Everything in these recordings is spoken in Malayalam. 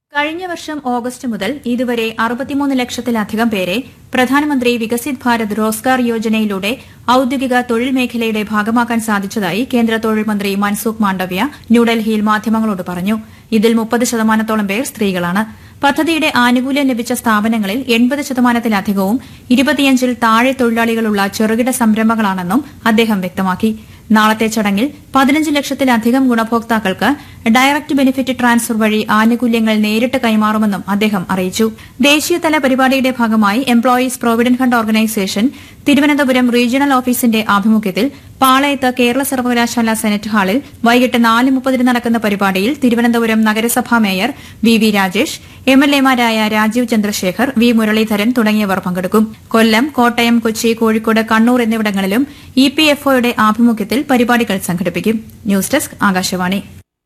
കഴിഞ്ഞ വർഷം ഓഗസ്റ്റ് മുതൽ ഇതുവരെ അറുപത്തിമൂന്ന് ലക്ഷത്തിലധികം പേരെ പ്രധാനമന്ത്രി വികസിത് ഭാരത് റോസ്ഗാർ യോജനയിലൂടെ ഔദ്യോഗിക തൊഴിൽ മേഖലയുടെ ഭാഗമാക്കാൻ സാധിച്ചതായി കേന്ദ്ര തൊഴിൽ മന്ത്രി മൻസുഖ് മാണ്ഡവ്യ ന്യൂഡൽഹിയിൽ മാധ്യമങ്ങളോട് പറഞ്ഞു ഇതിൽ മുപ്പത് ശതമാനത്തോളം പേർ സ്ത്രീകളാണ് പദ്ധതിയുടെ ആനുകൂല്യം ലഭിച്ച സ്ഥാപനങ്ങളിൽ എൺപത് ശതമാനത്തിലധികവും ഇരുപത്തിയഞ്ചിൽ താഴെ തൊഴിലാളികളുള്ള ചെറുകിട സംരംഭങ്ങളാണെന്നും അദ്ദേഹം വ്യക്തമാക്കി നാളത്തെ ചടങ്ങിൽ പതിനഞ്ച് ലക്ഷത്തിലധികം ഗുണഭോക്താക്കൾക്ക് ഡയറക്ട് ബെനിഫിറ്റ് ട്രാൻസ്ഫർ വഴി ആനുകൂല്യങ്ങൾ നേരിട്ട് കൈമാറുമെന്നും അദ്ദേഹം അറിയിച്ചു ദേശീയതല പരിപാടിയുടെ ഭാഗമായി employees provident fund organisation Thiruvananthapuram regional ഓഫീസിന്റെ ആഭിമുഖ്യത്തിൽ പാളയത്ത് കേരള സർവകലാശാല സെനറ്റ് ഹാളിൽ വൈകിട്ട് നാല് മുപ്പതിന് നടക്കുന്ന പരിപാടിയിൽ തിരുവനന്തപുരം നഗരസഭാ മേയർ വി വി രാജേഷ് എംഎൽഎമാരായ രാജീവ് ചന്ദ്രശേഖർ വി മുരളീധരൻ തുടങ്ങിയവർ പങ്കെടുക്കും കൊല്ലം കോട്ടയം കൊച്ചി കോഴിക്കോട് കണ്ണൂർ എന്നിവിടങ്ങളിലും ഇ പി എഫ് ഒയുടെ ആഭിമുഖ്യത്തിൽ പരിപാടികൾ സംഘടിപ്പിക്കും ന്യൂസ് ഡെസ്ക് ആകാശവാണി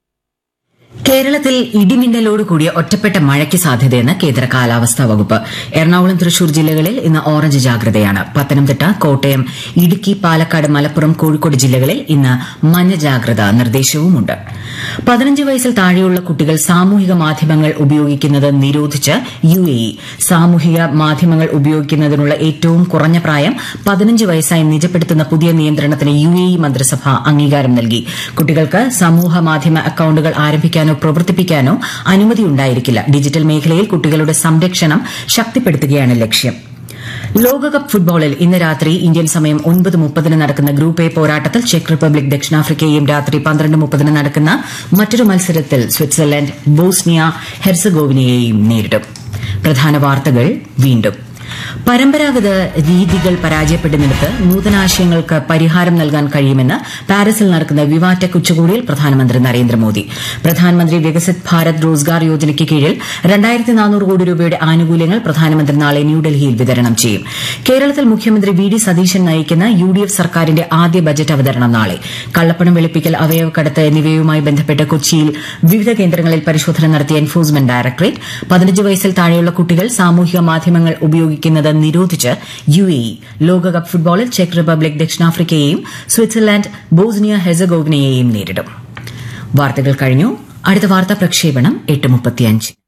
കേരളത്തിൽ ഇടിമിന്നലോട് കൂടിയ ഒറ്റപ്പെട്ട മഴയ്ക്ക് സാധ്യതയെന്ന് കേന്ദ്ര കാലാവസ്ഥാ വകുപ്പ് എറണാകുളം തൃശൂർ ജില്ലകളിൽ ഇന്ന് ഓറഞ്ച് ജാഗ്രതയാണ് പത്തനംതിട്ട കോട്ടയം ഇടുക്കി പാലക്കാട് മലപ്പുറം കോഴിക്കോട് ജില്ലകളിൽ ഇന്ന് മഞ്ഞ ജാഗ്രതാ നിർദ്ദേശവുമുണ്ട് പതിനഞ്ച് വയസ്സിൽ താഴെയുള്ള കുട്ടികൾ സാമൂഹിക മാധ്യമങ്ങൾ ഉപയോഗിക്കുന്നത് നിരോധിച്ച് യു എ ഇ സാമൂഹിക മാധ്യമങ്ങൾ ഉപയോഗിക്കുന്നതിനുള്ള ഏറ്റവും കുറഞ്ഞ പ്രായം പതിനഞ്ച് വയസ്സായി നിജപ്പെടുത്തുന്ന പുതിയ നിയന്ത്രണത്തിന് യു എ ഇ മന്ത്രിസഭ അംഗീകാരം നൽകി കുട്ടികൾക്ക് സമൂഹ മാധ്യമ അക്കൌണ്ടുകൾ ആരംഭിക്കാനോ പ്രവർത്തിപ്പിക്കാനോ അനുമതിയുണ്ടായിരിക്കില്ല ഡിജിറ്റൽ മേഖലയിൽ കുട്ടികളുടെ സംരക്ഷണം ശക്തിപ്പെടുത്തുകയാണ് ലക്ഷ്യം ലോകകപ്പ് ഫുട്ബോളിൽ ഇന്ന് രാത്രി ഇന്ത്യൻ സമയം ഒൻപത് മുപ്പതിന് നടക്കുന്ന ഗ്രൂപ്പ് എ പോരാട്ടത്തിൽ ചെക്ക് റിപ്പബ്ലിക് ദക്ഷിണാഫ്രിക്കയും രാത്രി പന്ത്രണ്ട് മുപ്പതിന് നടക്കുന്ന മറ്റൊരു മത്സരത്തിൽ സ്വിറ്റ്സർലൻഡ് ബോസ്നിയ ഹെർസഗോവിനയെയും നേരിടും പ്രധാന വാർത്തകൾ വീണ്ടും പരമ്പരാഗത രീതികൾ പരാജയപ്പെടുന്നിടത്ത് നൂതനാശയങ്ങൾക്ക് പരിഹാരം നൽകാൻ കഴിയുമെന്ന് പാരീസിൽ നടക്കുന്ന വിവാറ്റക് ഉച്ചകോടിയിൽ പ്രധാനമന്ത്രി നരേന്ദ്രമോദി പ്രധാനമന്ത്രി വികസിത് ഭാരത് റോസ്ഗാർ യോജനയ്ക്ക് കീഴിൽ രണ്ടായിരത്തി നാനൂറ് കോടി രൂപയുടെ ആനുകൂല്യങ്ങൾ പ്രധാനമന്ത്രി നാളെ ന്യൂഡൽഹിയിൽ വിതരണം ചെയ്യും കേരളത്തിൽ മുഖ്യമന്ത്രി വി ഡി സതീശൻ നയിക്കുന്ന യു ഡി എഫ് സർക്കാരിന്റെ ആദ്യ ബജറ്റ് അവതരണം നാളെ കള്ളപ്പണം വെളുപ്പിക്കൽ അവയവക്കടത്ത് എന്നിവയുമായി ബന്ധപ്പെട്ട് കൊച്ചിയിൽ വിവിധ കേന്ദ്രങ്ങളിൽ പരിശോധന നടത്തിയ എൻഫോഴ്സ്മെന്റ് ഡയറക്ടറേറ്റ് പതിനഞ്ച് വയസ്സിൽ താഴെയുള്ള കുട്ടികൾ സാമൂഹിക മാധ്യമങ്ങൾ ഉപയോഗിക്കുന്നത് നിരോധിച്ച് യു എ ഇ ലോകകപ്പ് ഫുട്ബോളിൽ ചെക്ക് റിപ്പബ്ലിക് ദക്ഷിണാഫ്രിക്കയെയും സ്വിറ്റ്സർലാൻഡ് ബോസ്നിയ ഹെസഗോവിനയെയും നേരിടും വാർത്തകൾ കഴിഞ്ഞു അടുത്ത വാർത്താ പ്രക്ഷേപണം എട്ട് മുപ്പത്തിയഞ്ച്